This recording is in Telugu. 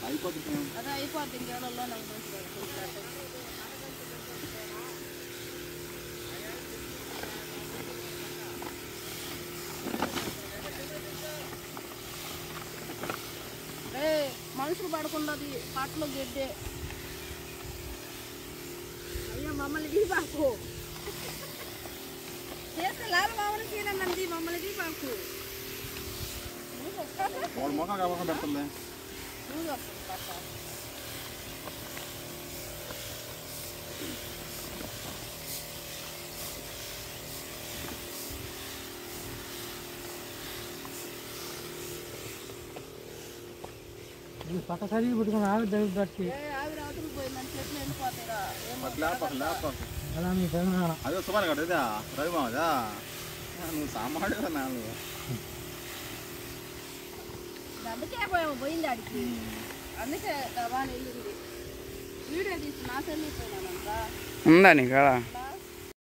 అయిపోతుంది అదే అయిపోద్ది ఇంకేళ్ళలో నాకు మంచి పడుతుంది రే మనుషులు పడకుండా పాటలో గెడ్డే అయ్యో మమ్మల్ని దీపాకు చేస్తే లాభ మామూలు చీరండి మమ్మల్ని దీపాకు వాడు మొఖం కాకుండా పెడుతుంది నువ్వు వస్తుంది పక్క పక్క సరిగి పెట్టుకుని ఆవి దగ్గర పెట్టి ఏ ఆవిరి అవతలకు పోయి మన చెట్లు ఎండిపోతాయిరా ఏమో అట్లా లేపక లేపక అలా మీ తెలంగాణ అదే సుమారు కదా ఇదా రవి మామదా నువ్వు సామాడు నాలుగు అందుకే పోయాము పోయింది ఆడికి అందుకే బాగా వెళ్ళింది వీడియో తీసి నా సెల్ పోయినానంతా ఉందా నీ కాడ నా